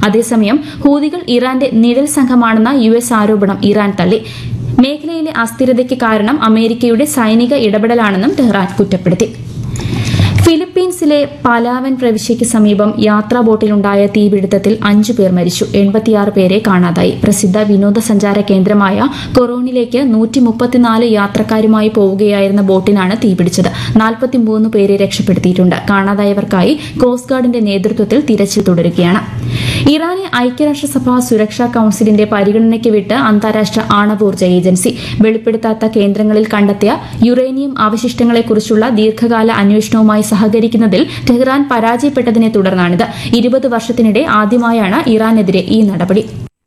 അതേസമയം ഹൂതികൾ ഇറാന്റെ നിഴൽ സംഘമാണെന്ന യു എസ് ആരോപണം ഇറാൻ തള്ളി മേഖലയിലെ അസ്ഥിരതയ്ക്ക് കാരണം അമേരിക്കയുടെ സൈനിക ഇടപെടലാണെന്നും ടെഹ്റാൻ കുറ്റപ്പെടുത്തി ഫിലിപ്പീൻസിലെ പലാവൻ പ്രവിശ്യയ്ക്ക് സമീപം യാത്രാ ബോട്ടിലുണ്ടായ തീപിടുത്തത്തിൽ അഞ്ചു പേർ മരിച്ചു എൺപത്തിയാറ് പേരെ കാണാതായി പ്രസിദ്ധ വിനോദസഞ്ചാര കേന്ദ്രമായ കൊറോണിലേക്ക് നൂറ്റി മുപ്പത്തിനാല് യാത്രക്കാരുമായി പോവുകയായിരുന്ന ബോട്ടിനാണ് തീപിടിച്ചത് നാൽപ്പത്തിമൂന്ന് പേരെ രക്ഷപ്പെടുത്തിയിട്ടുണ്ട് കാണാതായവർക്കായി കോസ്റ്റ് ഗാർഡിന്റെ നേതൃത്വത്തിൽ തിരച്ചിൽ തുടരുകയാണ് ഇറാനെ ഐക്യരാഷ്ട്രസഭ സുരക്ഷാ കൌൺസിലിന്റെ പരിഗണനയ്ക്ക് വിട്ട് അന്താരാഷ്ട്ര ആണവോർജ്ജ ഏജൻസി വെളിപ്പെടുത്താത്ത കേന്ദ്രങ്ങളിൽ കണ്ടെത്തിയ യുറേനിയം അവശിഷ്ടങ്ങളെക്കുറിച്ചുള്ള ദീർഘകാല അന്വേഷണവുമായി സഹകരിക്കുന്നതിൽ ടെഹ്റാൻ പരാജയപ്പെട്ടതിനെ തുടർന്നാണിത് ഇരുപത് വർഷത്തിനിടെ ആദ്യമായാണ് ഇറാനെതിരെ ഈ നടപടി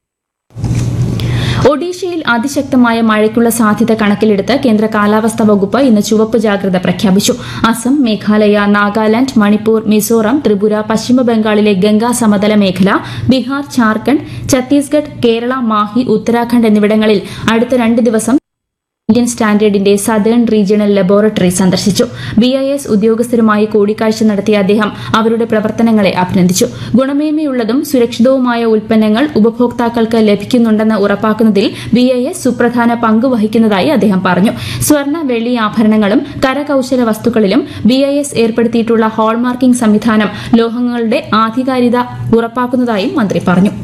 ഒഡീഷയിൽ അതിശക്തമായ മഴയ്ക്കുള്ള സാധ്യത കണക്കിലെടുത്ത് കേന്ദ്ര കാലാവസ്ഥാ വകുപ്പ് ഇന്ന് ചുവപ്പ് ജാഗ്രത പ്രഖ്യാപിച്ചു അസം മേഘാലയ നാഗാലാന്റ് മണിപ്പൂർ മിസോറാം ത്രിപുര പശ്ചിമ ബംഗാളിലെ ഗംഗാ സമതല മേഖല ബീഹാർ ഝാർഖണ്ഡ് ഛത്തീസ്ഗഡ് കേരള മാഹി ഉത്തരാഖണ്ഡ് എന്നിവിടങ്ങളിൽ അടുത്ത രണ്ട് ദിവസം ഇന്ത്യൻ സ്റ്റാൻഡേർഡിന്റെ സദേൺ റീജിയണൽ ലബോറട്ടറി സന്ദർശിച്ചു ബി ഐ എസ് ഉദ്യോഗസ്ഥരുമായി കൂടിക്കാഴ്ച നടത്തിയ അദ്ദേഹം അവരുടെ പ്രവർത്തനങ്ങളെ അഭിനന്ദിച്ചു ഗുണമേന്മയുള്ളതും സുരക്ഷിതവുമായ ഉൽപ്പന്നങ്ങൾ ഉപഭോക്താക്കൾക്ക് ലഭിക്കുന്നുണ്ടെന്ന് ഉറപ്പാക്കുന്നതിൽ ബി ഐ എസ് സുപ്രധാന പങ്ക് വഹിക്കുന്നതായി അദ്ദേഹം പറഞ്ഞു സ്വർണ്ണ വെള്ളി ആഭരണങ്ങളും കരകൌശല വസ്തുക്കളിലും ബി ഐ എസ് ഏർപ്പെടുത്തിയിട്ടുള്ള ഹാൾമാർക്കിംഗ് സംവിധാനം ലോഹങ്ങളുടെ ആധികാരികത ഉറപ്പാക്കുന്നതായും മന്ത്രി പറഞ്ഞു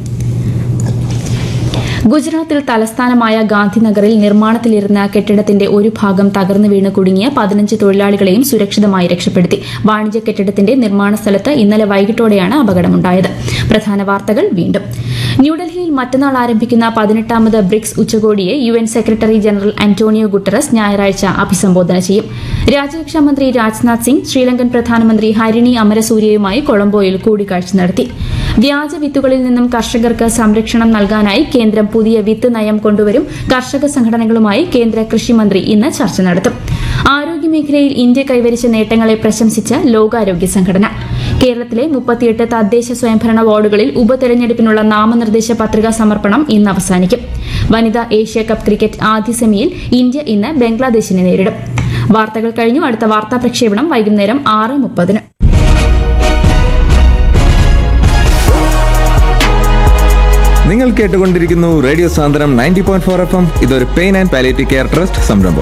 ഗുജറാത്തിൽ തലസ്ഥാനമായ ഗാന്ധിനഗറിൽ നിർമ്മാണത്തിലിരുന്ന കെട്ടിടത്തിന്റെ ഒരു ഭാഗം തകർന്നു വീണ് കുടുങ്ങിയ പതിനഞ്ച് തൊഴിലാളികളെയും സുരക്ഷിതമായി രക്ഷപ്പെടുത്തി വാണിജ്യ കെട്ടിടത്തിന്റെ നിർമ്മാണ സ്ഥലത്ത് ഇന്നലെ വൈകിട്ടോടെയാണ് അപകടമുണ്ടായത് പ്രധാന വാർത്തകൾ വീണ്ടും ന്യൂഡൽഹിയിൽ മറ്റന്നാൾ ആരംഭിക്കുന്ന പതിനെട്ടാമത് ബ്രിക്സ് ഉച്ചകോടിയെ U N secretary general Antonio Guterres ഞായറാഴ്ച അഭിസംബോധന ചെയ്യും രാജ്യരക്ഷാ മന്ത്രി രാജ്നാഥ് സിംഗ് ശ്രീലങ്കൻ പ്രധാനമന്ത്രി ഹരിണി അമരസൂര്യയുമായി കൊളംബോയിൽ കൂടിക്കാഴ്ച നടത്തി വ്യാജ വിത്തുകളിൽ നിന്നും കർഷകർക്ക് സംരക്ഷണം നൽകാനായി കേന്ദ്രം പുതിയ വിത്ത് നയം കൊണ്ടുവരും കർഷക സംഘടനകളുമായി കേന്ദ്ര കൃഷിമന്ത്രി ഇന്ന് ചർച്ച നടത്തും ആരോഗ്യമേഖലയിൽ ഇന്ത്യ കൈവരിച്ച നേട്ടങ്ങളെ പ്രശംസിച്ച് ലോകാരോഗ്യ സംഘടന കേരളത്തിലെ മുപ്പത്തിയെട്ട് തദ്ദേശ സ്വയംഭരണ വാർഡുകളിൽ ഉപതെരഞ്ഞെടുപ്പിനുള്ള നാമനിർദ്ദേശ പത്രികാ സമർപ്പണം ഇന്ന് അവസാനിക്കും വനിതാ ഏഷ്യ കപ്പ് ക്രിക്കറ്റ് ആദ്യ സെമിയിൽ ഇന്ത്യ ഇന്ന് ബംഗ്ലാദേശിനെ നേരിടും വാർത്തകൾ കഴിഞ്ഞു അടുത്ത വാർത്താ പ്രക്ഷേപണം വൈകുന്നേരം ആറ് മുപ്പതിന് നിങ്ങൾ കേട്ടുകൊണ്ടിരിക്കുന്നു radio Sandram ninety point four F M ഇതൊരു pain and palliative care trust സംരംഭം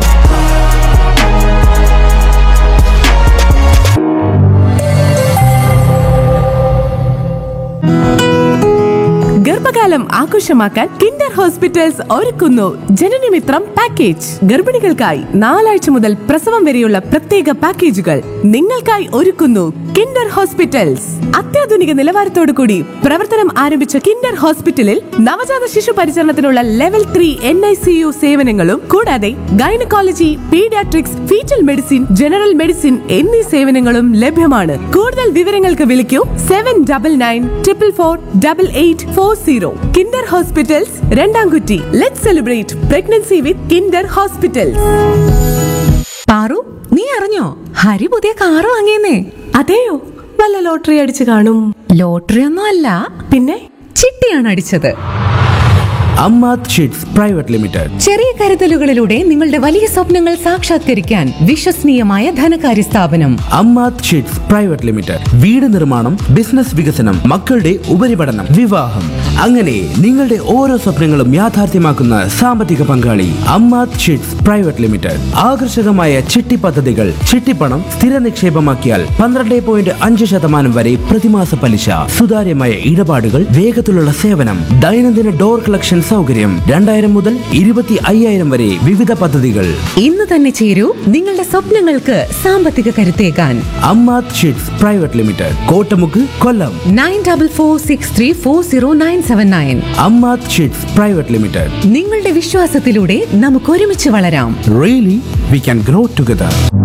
ഗർഭകാലം ആഘോഷമാക്കാൻ കിൻഡർ ഹോസ്പിറ്റൽസ് ഒരുക്കുന്നു ജനനമിത്രം പാക്കേജ് ഗർഭിണികൾക്കായി നാലാഴ്ച മുതൽ പ്രസവം വരെയുള്ള പ്രത്യേക പാക്കേജുകൾ നിങ്ങൾക്കായി ഒരുക്കുന്നു കിൻഡർ ഹോസ്പിറ്റൽസ് അത്യാധുനിക നിലവാരത്തോടു കൂടി പ്രവർത്തനം ആരംഭിച്ച കിൻഡർ ഹോസ്പിറ്റലിൽ നവജാത ശിശു പരിചരണത്തിനുള്ള level three N I C U സേവനങ്ങളും കൂടാതെ gynaecology paediatrics fetal medicine general medicine എന്നീ സേവനങ്ങളും ലഭ്യമാണ് കൂടുതൽ വിവരങ്ങൾക്ക് വിളിക്കൂ seven double nine triple four double eight four zero Kinder hospitals Randamkutty let celebrate pregnancy with Kinder hospitals Paru നീ അറിഞ്ഞോ ഹരി പുതിയ കാറ് വാങ്ങിയെന്നേ അതെയോ വല്ല ലോട്ടറി അടിച്ചു കാണും ലോട്ടറി ഒന്നും അല്ല പിന്നെ ചിട്ടിയാണ് അടിച്ചത് അമ്മാത് ഷീറ്റ്സ് പ്രൈവറ്റ് ലിമിറ്റഡ് ചെറിയ കരുതലുകളിലൂടെ നിങ്ങളുടെ വലിയ സ്വപ്നങ്ങൾ സാക്ഷാത്കരിക്കാൻ വിശ്വസനീയമായ ധനകാര്യ സ്ഥാപനം അമ്മാത് ഷീറ്റ്സ് പ്രൈവറ്റ് ലിമിറ്റഡ് വീട് നിർമ്മാണം ബിസിനസ് വികസനം മക്കളുടെ ഉപരിപഠനം വിവാഹം അങ്ങനെ നിങ്ങളുടെ ഓരോ സ്വപ്നങ്ങളും യാഥാർത്ഥ്യമാക്കുന്ന സാമ്പത്തിക പങ്കാളി അമ്മാത് ഷീറ്റ്സ് പ്രൈവറ്റ് ലിമിറ്റഡ് ആകർഷകമായ ചിട്ടി പദ്ധതികൾ ചിട്ടിപ്പണം സ്ഥിര നിക്ഷേപമാക്കിയാൽ പന്ത്രണ്ട് പോയിന്റ് അഞ്ച് ശതമാനം വരെ പ്രതിമാസ പലിശ സുതാര്യമായ ഇടപാടുകൾ വേഗത്തിലുള്ള സേവനം ദൈനംദിന ഡോർ കളക്ഷൻ സൗകര്യം രണ്ടായിരം മുതൽ ഇരുപത്തി അയ്യായിരം വരെ വിവിധ പദ്ധതികൾ ഇന്ന് തന്നെ ചേരൂ നിങ്ങളുടെ സ്വപ്നങ്ങൾക്ക് സാമ്പത്തിക കരുത്തേകാൻ Ammath sheets private limited Kottamukku Kollam nine double four six three four zero nine seven nine Ammath sheets private limited നിങ്ങളുടെ വിശ്വാസത്തിലൂടെ നമുക്ക് ഒരുമിച്ച് വളരാം really we can grow together